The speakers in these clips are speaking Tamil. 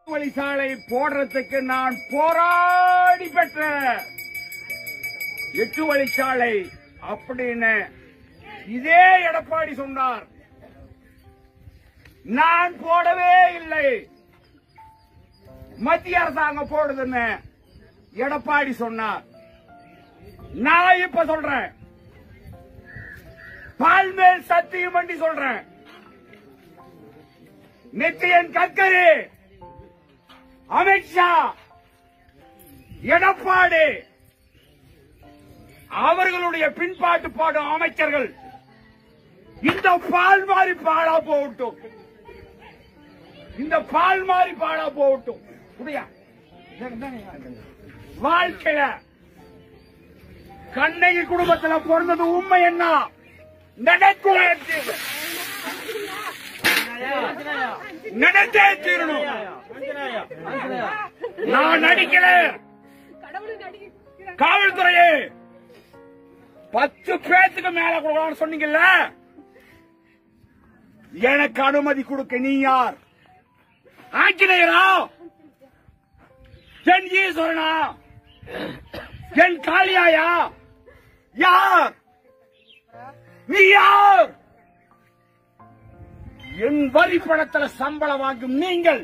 வழிசாலை போடுறதுக்கு நான் போராடி பெற்ற எட்டு வழிச்சாலை அப்படின்னு இதே எடப்பாடி சொன்னார் நான் போடவே இல்லை மத்திய அரசாங்கம் போடுதுன்னு எடப்பாடி சொன்னார் நான் இப்ப சொல்றேன் பால்மேல் சத்தியம் பண்ணி சொல்றேன் நித்தியன் கட்கரி அமித்ஷா எடப்பாடி அவர்களுடைய பின்பாட்டு பாடும் அமைச்சர்கள் இந்த பால் மாறி பாடா போகட்டும் இந்த பால் மாறி பாடா போகட்டும் புரியா வாழ்க்கையில கண்ணகி குடும்பத்துல பிறந்தது உண்மை என்ன நடக்கும் நடந்தே தீரணும் நான் நடிக்கல காவல்துறையே பத்து பேத்துக்கு மேல கொடுக்கலாம்னு சொன்னீங்கல்ல எனக்கு அனுமதி கொடுக்க நீ யார் ஆஞ்சநேயரா என் ஈஸ்வரனா என் காளியாயா யார் நீ யார் என் வரி பணத்துல சம்பளம் வாங்கும் நீங்கள்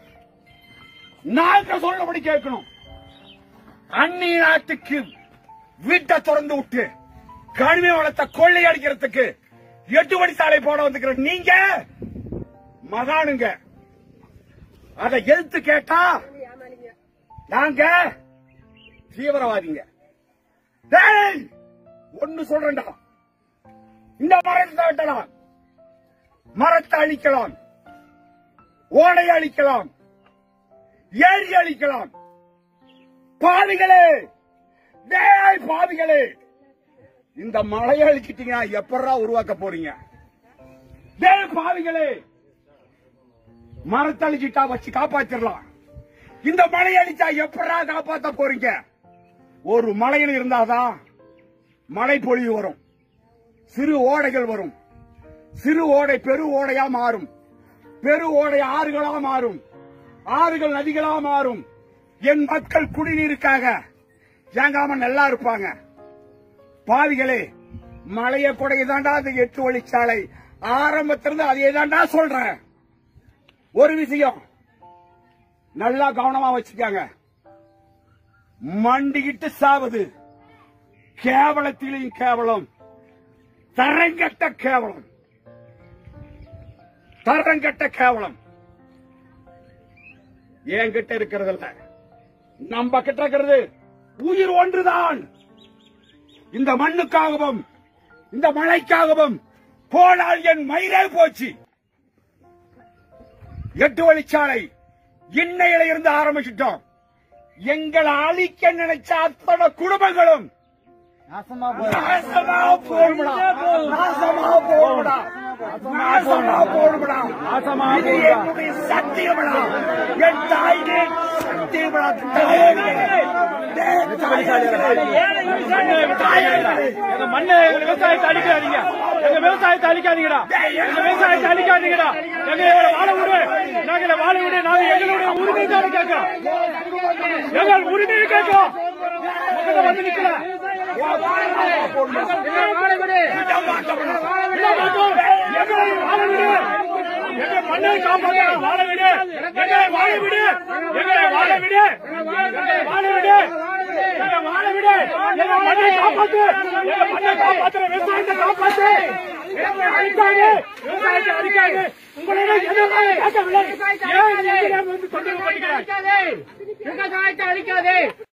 நாங்க சொல்லபடி கேட்கணும் அந்நிய நாட்டுக்கு வீட்டை திறந்து விட்டு கனிமை வளத்தை கொள்ளையடிக்கிறதுக்கு எட்டு வழி சாலை போட வந்துக்கிற நீங்க மகானுங்க அதை எதிர்த்து கேட்டா நாங்க தீவிரவாதிங்க டேய், ஒன்னு சொல்றேன்டா இந்த மரத்தை வெட்டலாம் மரத்தை அழிக்கலாம் ஓடை அழிக்கலாம் ஏரி அழிக்கலாம் பாவிகளே டேய் பாவிகளே இந்த மலையை அழிச்சிட்டீங்கன்னா எப்படா உருவாக்க போறீங்க டேய் பாவிகளே மரத்தை அழிச்சிட்டா வச்சு காப்பாத்திரலாம் இந்த மலையை அழிச்சா எப்படா காப்பாத்த போறீங்க ஒரு மலையில் இருந்தாதான் மழை பொழிவு வரும் சிறு ஓடைகள் வரும் சிறு ஓடை பெரு ஓடையா மாறும் பெரு ஓடை ஆறுகளா மாறும் ஆறுகள் நதிகளா மாறும் என் மக்கள் குடிநீருக்காக ஏங்காம நல்லா இருப்பாங்க பாவிகளே மலைய கொடையை தாண்டா அந்த எட்டு வழிச்சாலை ஆரம்பத்திலிருந்து அதே தாண்டா சொல்றேன் ஒரு விஷயம் நல்லா கவனமா வச்சுக்காங்க மண்டிக்கிட்டு சாவது கேவலத்திலையும் கேவலம் தரங்கட்ட கேவலம் தரங்கட்ட கேவலம் என்கிட்ட இருக்கிறது இல்ல நம்ம கிட்ட இருக்கிறது உயிர் ஒன்றுதான் இந்த மண்ணுக்காகவும் இந்த மழைக்காகவும் போனால் என் மயிரே போச்சு எட்டு வழிச்சாலை இன்னையில இருந்து ஆரம்பிச்சிட்டோம் எங்களை அழிக்க நினைச்ச அத்தனை குடும்பங்களும் நாசமா நாசமா போடுமடா நாசமா போடுமடா நாசமா போடுமடா இது என்னுடைய சத்தியமடா என் தாயினே சத்தியமடா எங்க மண்ணை எங்க விவசாயத்தை அழிக்காதீங்க எங்க விவசாயத்தை அழிக்காதீங்கடா எங்க விவசாயத்தை அழிக்காதீங்கடா எங்க எங்களை வாழ விடு நாங்க வாழ விடு நாங்க எங்களுடைய உரிமை தான் கேட்கிறோம் எங்கள் உரிமையை கேட்கிறோம் உங்ககிட்ட வந்து நிக்கல விட மாட்டோம். எங்களை வாழ விடு எங்க மண்ணை காப்பாற்ற வாழ விடு எங்களை வாழ விடு எங்களை வாழ விடு எங்களை வாழ விடு எங்களை வாழ விடு எங்க மண்ணை காப்பாத்து எங்க மண்ணை காப்பாத்துற விவசாயத்தை காப்பாத்து எங்களை அழிக்காது விவசாயத்தை அழிக்காது உங்களிடம் எதிராக கேட்கவில்லை ஏன் நீங்க வந்து தொந்தரவு பண்ணிக்கிறாங்க விவசாயத்தை அழிக்காதே